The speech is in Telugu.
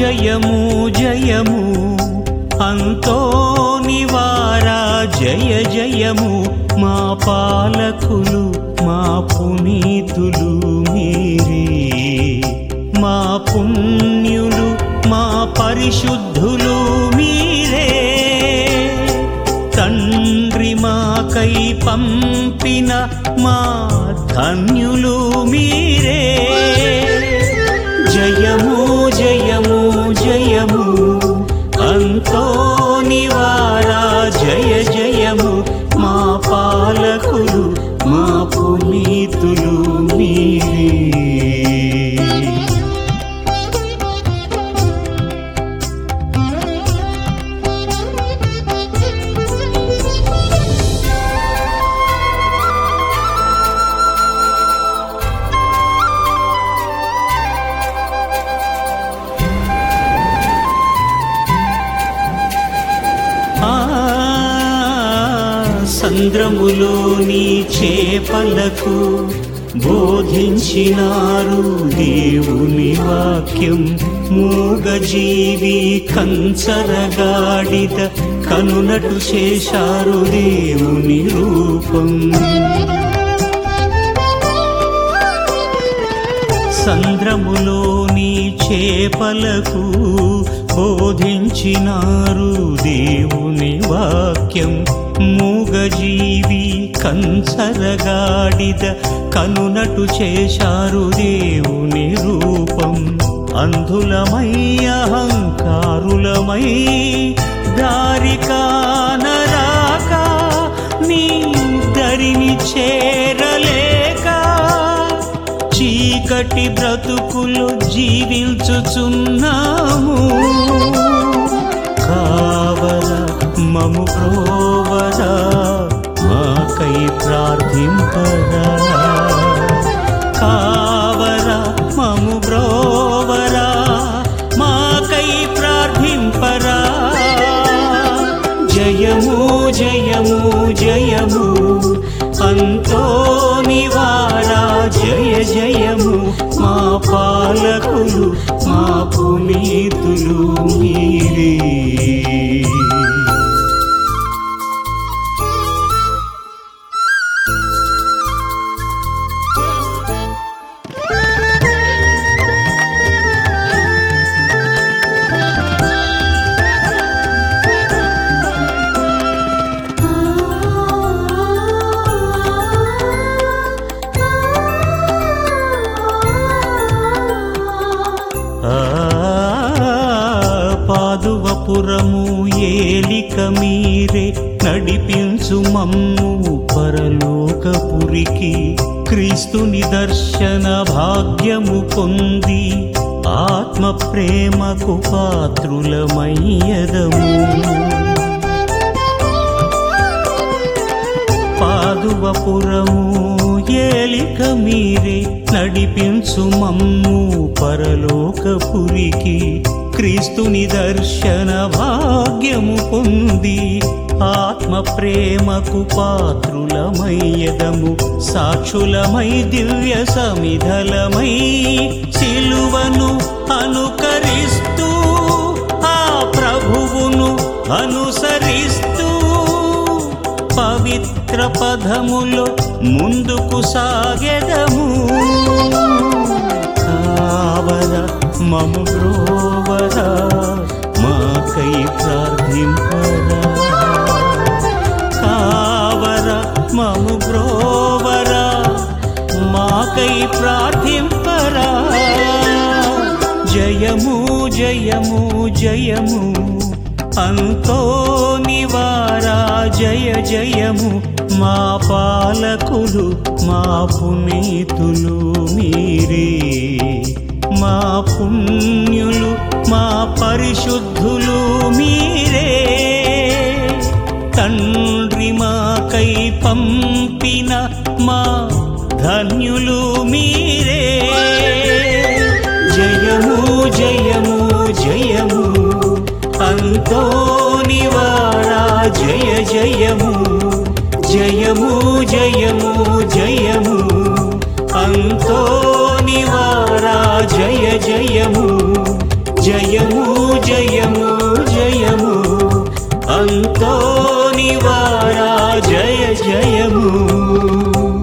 జయము జయము అంతో నివారా జయ జయము మా పాలకులు మా పునీతులు మీరే మా పుణ్యులు మా పరిశుద్ధులు మీరే తండ్రి మాకై పంపిన మా ధన్యులు మీరే జయము జయము జయము అంతో నివారా జయ జయము మా పాలకులు మా పునీతులు మీరే ఆ సంద్రములోని చేపలకు బోధించినారు దేవుని వాక్యం మూగజీవి కంచరగాడిద కనునటు చేశారు దేవుని రూపం సంద్రములోని చేపలకు బోధించినారు దేవుని వాక్యం మూగజీవి కంచరగాడిద కనునటు చేశారు దేవుని రూపం అంధులమై అహంకారులమై దారికానరాక నీ దరిని చేరలేక చీకటి బ్రతుకులు జీవించుచున్నాము కావల మము ప్రోవరా మాకై ప్రార్థింపరా కావర మము బ్రోవరా మాకై ప్రార్థింపరా జయము జయము జయము అంతో నివారా జయ జయము మా పాలకులు మా పునీతులు మీరే ఆ పాదువపురము ఏలిక మీరే నడిపించు మమ్ము పరలోకపురికి క్రీస్తుని దర్శన భాగ్యము పొంది ఆత్మ ప్రేమకు పాత్రులమయ్యదము పాదువపురము ఏలిక మీరే నడిపించు మమ్ము పరలోకపురికి క్రీస్తుని దర్శన భాగ్యము పొంది ఆత్మ ప్రేమకు పాత్రులమయ్యదము సాక్షులమై దివ్య సమిధలమై సిలువను అనుకరిస్తూ ఆ ప్రభువును అనుసరిస్తూ పవిత్ర పదములో ముందుకు సాగెదము కావర మము బ్రోవర మాకై ప్రార్థింపరా కావర మము బ్రోవర మాకై ప్రార్థింపరా జయము జయము జయము అంతో నివారా జయ జయము మా పాలకులు మా పునీతులు మీరే మా పుణ్యులు మా పరిశుద్ధులు మీరే తండ్రి మాకై పంపిన మా ధన్యులు మీరే జయము జయము జయము అంతో నివారా జయ జయము జయము జయము జయము అంతో నివారా జయ జయము జయము అంతోనివాడా జయ జయము